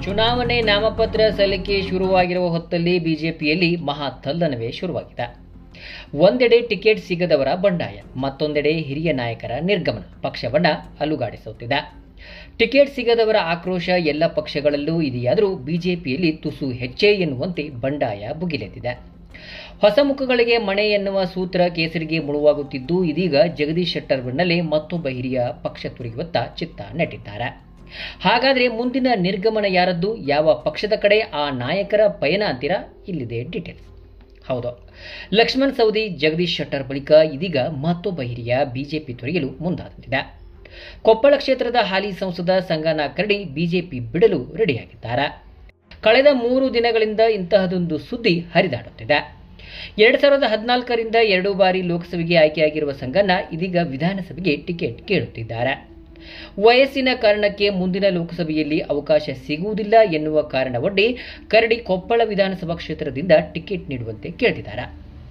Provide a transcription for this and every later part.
ಚುನಾವಣೆ ನಾಮಪತ್ರ ಸಲ್ಲಿಕೆ ಶುರುವಾಗಿರುವ ಹೊತ್ತಲ್ಲಿ ಬಿಜೆಪಿಯಲ್ಲಿ ಮಹಾ ತಲ್ಲಣವೇ ಶುರುವಾಗಿದೆ ಒಂದೆಡೆ ಟಿಕೆಟ್ ಸಿಗದವರ ಬಂಡಾಯ ಮತ್ತೊಂದೆಡೆ ಹಿರಿಯ ನಾಯಕರ ನಿರ್ಗಮನ ಪಕ್ಷವನ್ನ ಅಲುಗಾಡಿಸುತ್ತಿದೆ ಟಿಕೆಟ್ ಸಿಗದವರ ಆಕ್ರೋಶ ಎಲ್ಲ ಪಕ್ಷಗಳಲ್ಲೂ ಇದೆಯಾದರೂ ಬಿಜೆಪಿಯಲ್ಲಿ ತುಸು ಹೆಚ್ಚೇ ಎನ್ನುವಂತೆ ಬಂಡಾಯ ಭುಗಿಲೆದ್ದಿದೆ ಹೊಸ ಮುಖಗಳಿಗೆ ಮಣೆ ಎನ್ನುವ ಸೂತ್ರ ಕೇಸರಿಗೆ ಮುಳುವಾಗುತ್ತಿದ್ದು ಇದೀಗ ಜಗದೀಶ್ ಶೆಟ್ಟರ್ ಬೆನ್ನಲ್ಲೇ ಮತ್ತೊಬ್ಬ ಹಿರಿಯ ಪಕ್ಷ ತುರಿಯುವತ್ತ ಚಿತ್ತ ನೆಟ್ಟಿದ್ದಾರೆ ಹಾಗಾದ್ರೆ ಮುಂದಿನ ನಿರ್ಗಮನ ಯಾರದ್ದು ಯಾವ ಪಕ್ಷದ ಕಡೆ ಆ ನಾಯಕರ ಪಯಣ ಅಂತೀರಾ ಇಲ್ಲಿದೆ ಡೀಟೇಲ್ಸ್ ಹೌದು ಲಕ್ಷ್ಮಣ್ ಸವದಿ ಜಗದೀಶ್ ಶೆಟ್ಟರ್ ಬಳಿಕ ಇದೀಗ ಮತ್ತೊಬ್ಬ ಹಿರಿಯ ಬಿಜೆಪಿ ತೊರೆಯಲು ಮುಂದಾದಂತಿದೆ ಕೊಪ್ಪಳ ಕ್ಷೇತ್ರದ ಹಾಲಿ ಸಂಸದ ಸಂಗನ ಕರಡಿ ಬಿಜೆಪಿ ಬಿಡಲು ರೆಡಿಯಾಗಿದ್ದಾರೆ ಕಳೆದ ಮೂರು ದಿನಗಳಿಂದ ಇಂತಹದೊಂದು ಸುದ್ದಿ ಹರಿದಾಡುತ್ತಿದೆ ಎರಡ್ ಸಾವಿರದ ಹದಿನಾಲ್ಕರಿಂದ ಎರಡು ಬಾರಿ ಲೋಕಸಭೆಗೆ ಆಯ್ಕೆಯಾಗಿರುವ ಸಂಗಣ್ಣ ಇದೀಗ ವಿಧಾನಸಭೆಗೆ ಟಿಕೆಟ್ ಕೇಳುತ್ತಿದ್ದಾರೆ ವಯಸ್ಸಿನ ಕಾರಣಕ್ಕೆ ಮುಂದಿನ ಲೋಕಸಭೆಯಲ್ಲಿ ಅವಕಾಶ ಸಿಗುವುದಿಲ್ಲ ಎನ್ನುವ ಕಾರಣವೊಡ್ಡಿ ಕರಡಿ ಕೊಪ್ಪಳ ವಿಧಾನಸಭಾ ಕ್ಷೇತ್ರದಿಂದ ಟಿಕೆಟ್ ನೀಡುವಂತೆ ಕೇಳ್ತಿದ್ದಾರೆ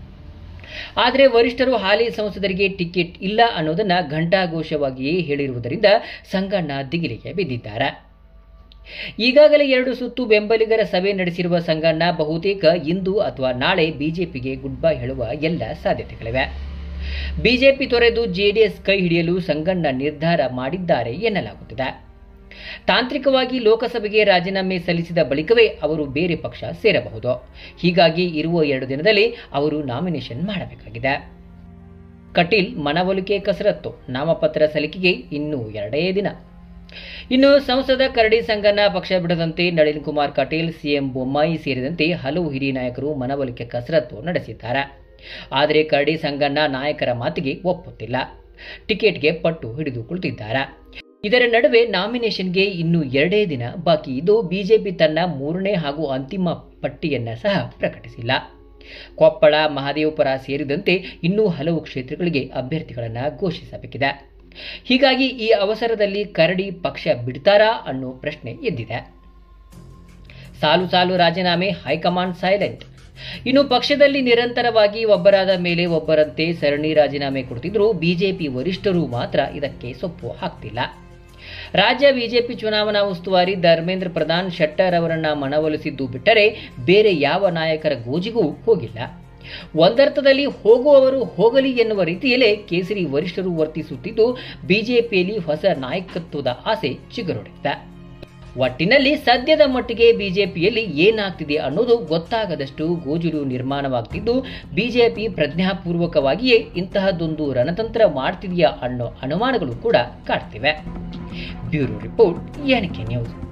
ಆದರೆ ವರಿಷ್ಠರು ಹಾಲಿ ಸಂಸದರಿಗೆ ಟಿಕೆಟ್ ಇಲ್ಲ ಅನ್ನೋದನ್ನ ಘಂಟಾಘೋಷವಾಗಿಯೇ ಹೇಳಿರುವುದರಿಂದ ಸಂಗಣ್ಣ ದಿಗಿಲಿಗೆ ಬಿದ್ದಿದ್ದಾರೆ ಈಗಾಗಲೇ ಎರಡು ಸುತ್ತು ಬೆಂಬಲಿಗರ ಸಭೆ ನಡೆಸಿರುವ ಸಂಗಣ್ಣ ಬಹುತೇಕ ಇಂದು ಅಥವಾ ನಾಳೆ ಬಿಜೆಪಿಗೆ ಗುಡ್ ಬೈ ಹೇಳುವ ಎಲ್ಲ ಸಾಧ್ಯತೆಗಳಿವೆ ಬಿಜೆಪಿ ತೊರೆದು ಜೆಡಿಎಸ್ ಕೈ ಹಿಡಿಯಲು ಸಂಗಣ್ಣ ನಿರ್ಧಾರ ಮಾಡಿದ್ದಾರೆ ಎನ್ನಲಾಗುತ್ತಿದೆ ತಾಂತ್ರಿಕವಾಗಿ ಲೋಕಸಭೆಗೆ ರಾಜೀನಾಮೆ ಸಲ್ಲಿಸಿದ ಬಳಿಕವೇ ಅವರು ಬೇರೆ ಪಕ್ಷ ಸೇರಬಹುದು ಹೀಗಾಗಿ ಇರುವ ಎರಡು ದಿನದಲ್ಲಿ ಅವರು ನಾಮಿನೇಷನ್ ಮಾಡಬೇಕಾಗಿದೆ ಕಟೀಲ್ ಮನವೊಲಿಕೆ ಕಸರತ್ತು ನಾಮಪತ್ರ ಸಲ್ಲಿಕೆಗೆ ಇನ್ನೂ ಎರಡೇ ದಿನ ಇನ್ನು ಸಂಸದ ಕರಡಿ ಸಂಗನ ಪಕ್ಷ ಬಿಡದಂತೆ ನಳಿನ್ ಕುಮಾರ್ ಕಟೀಲ್ ಸಿಎಂ ಬೊಮ್ಮಾಯಿ ಸೇರಿದಂತೆ ಹಲವು ಹಿರಿಯ ನಾಯಕರು ಮನವೊಲಿಕೆ ಕಸರತ್ತು ನಡೆಸಿದ್ದಾರೆ ಆದರೆ ಕರಡಿ ಸಂಗಣ್ಣ ನಾಯಕರ ಮಾತಿಗೆ ಒಪ್ಪುತ್ತಿಲ್ಲ ಟಿಕೆಟ್ಗೆ ಪಟ್ಟು ಹಿಡಿದು ಕುಳಿತಿದ್ದಾರೆ ಇದರ ನಡುವೆ ನಾಮಿನೇಷನ್ಗೆ ಇನ್ನು ಎರಡೇ ದಿನ ಬಾಕಿ ಇದ್ದು ಬಿಜೆಪಿ ತನ್ನ ಮೂರನೇ ಹಾಗೂ ಅಂತಿಮ ಪಟ್ಟಿಯನ್ನ ಸಹ ಪ್ರಕಟಿಸಿಲ್ಲ ಕೊಪ್ಪಳ ಮಹದೇವಪುರ ಸೇರಿದಂತೆ ಇನ್ನೂ ಹಲವು ಕ್ಷೇತ್ರಗಳಿಗೆ ಅಭ್ಯರ್ಥಿಗಳನ್ನು ಘೋಷಿಸಬೇಕಿದೆ ಹೀಗಾಗಿ ಈ ಅವಸರದಲ್ಲಿ ಕರಡಿ ಪಕ್ಷ ಬಿಡ್ತಾರಾ ಅನ್ನೋ ಪ್ರಶ್ನೆ ಎದ್ದಿದೆ ಸಾಲು ಸಾಲು ರಾಜೀನಾಮೆ ಹೈಕಮಾಂಡ್ ಸೈಲೆಂಟ್ ಇನ್ನು ಪಕ್ಷದಲ್ಲಿ ನಿರಂತರವಾಗಿ ಒಬ್ಬರಾದ ಮೇಲೆ ಒಬ್ಬರಂತೆ ಸರಣಿ ರಾಜೀನಾಮೆ ಕೊಡ್ತಿದ್ರು ಬಿಜೆಪಿ ವರಿಷ್ಠರು ಮಾತ್ರ ಇದಕ್ಕೆ ಸೊಪ್ಪು ಹಾಕ್ತಿಲ್ಲ ರಾಜ್ಯ ಬಿಜೆಪಿ ಚುನಾವಣಾ ಉಸ್ತುವಾರಿ ಧರ್ಮೇಂದ್ರ ಪ್ರಧಾನ್ ಶೆಟ್ಟರ್ ಅವರನ್ನ ಮನವೊಲಿಸಿದ್ದು ಬಿಟ್ಟರೆ ಬೇರೆ ಯಾವ ನಾಯಕರ ಗೋಜಿಗೂ ಹೋಗಿಲ್ಲ ಒಂದರ್ಥದಲ್ಲಿ ಹೋಗುವವರು ಹೋಗಲಿ ಎನ್ನುವ ರೀತಿಯಲ್ಲೇ ಕೇಸರಿ ವರಿಷ್ಠರು ವರ್ತಿಸುತ್ತಿದ್ದು ಬಿಜೆಪಿಯಲ್ಲಿ ಹೊಸ ನಾಯಕತ್ವದ ಆಸೆ ಚಿಗುರೊಡೆದಿದೆ ಒಟ್ಟಿನಲ್ಲಿ ಸದ್ಯದ ಮಟ್ಟಿಗೆ ಬಿಜೆಪಿಯಲ್ಲಿ ಏನಾಗ್ತಿದೆ ಅನ್ನೋದು ಗೊತ್ತಾಗದಷ್ಟು ಗೋಜುಲು ನಿರ್ಮಾಣವಾಗ್ತಿದ್ದು ಬಿಜೆಪಿ ಪ್ರಜ್ಞಾಪೂರ್ವಕವಾಗಿಯೇ ಇಂತಹದ್ದೊಂದು ರಣತಂತ್ರ ಮಾಡ್ತಿದೆಯಾ ಅನ್ನೋ ಅನುಮಾನಗಳು ಕೂಡ ಕಾಡ್ತಿವೆ ಬ್ಯೂರೋ ರಿಪೋರ್ಟ್ ಎಣಿಕೆ ನ್ಯೂಸ್